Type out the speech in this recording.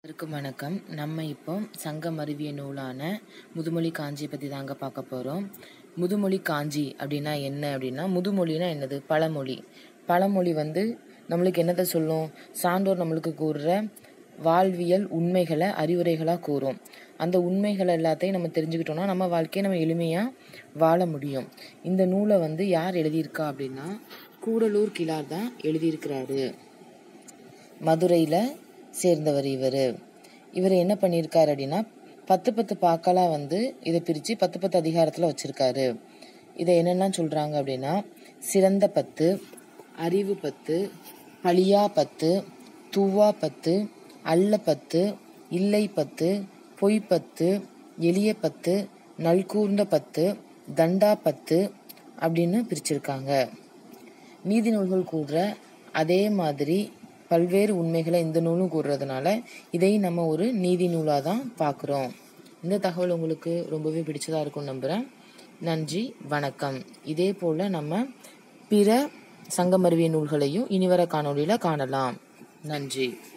அனைவருக்கும் வணக்கம் நம்ம இப்போ சங்கம் அறிவிய நூலான முதுமொழி காஞ்சி பற்றி தாங்க பார்க்க போகிறோம் முதுமொழி காஞ்சி அப்படின்னா என்ன அப்படின்னா முதுமொழினா என்னது பழமொழி பழமொழி வந்து நம்மளுக்கு என்னதை சொல்லும் சான்றோர் நம்மளுக்கு கூறுற வாழ்வியல் உண்மைகளை அறிவுரைகளாக கூறும் அந்த உண்மைகள் எல்லாத்தையும் நம்ம தெரிஞ்சுக்கிட்டோம்னா நம்ம வாழ்க்கையை நம்ம எளிமையாக வாழ முடியும் இந்த நூலை வந்து யார் எழுதியிருக்கா அப்படின்னா கூடலூர் கிழார் தான் எழுதியிருக்கிறாரு மதுரையில் சேர்ந்தவர் இவர் இவர் என்ன பண்ணியிருக்காரு அப்படின்னா பத்து பத்து பாக்களாக வந்து இதை பிரித்து பத்து பத்து அதிகாரத்தில் வச்சுருக்காரு இதை என்னெல்லாம் சொல்கிறாங்க அப்படின்னா சிறந்த பத்து அறிவு பத்து பழியா பத்து தூவா பத்து அல்ல பத்து இல்லை பத்து பொய் பத்து எளிய பத்து நல்கூர்ந்த பத்து தண்டா பத்து அப்படின்னு பிரிச்சிருக்காங்க நீதி நூல்கள் கூறுற அதே மாதிரி பல்வேறு உண்மைகளை இந்த நூலும் கூறுறதுனால இதை நம்ம ஒரு நீதி நூலாக தான் பார்க்குறோம் இந்த தகவல் உங்களுக்கு ரொம்பவே பிடிச்சதா இருக்கும்னு நம்புகிறேன் நன்றி வணக்கம் இதே போல் நம்ம பிற சங்கமருவிய நூல்களையும் இனிவர காணொளியில் காணலாம் நன்றி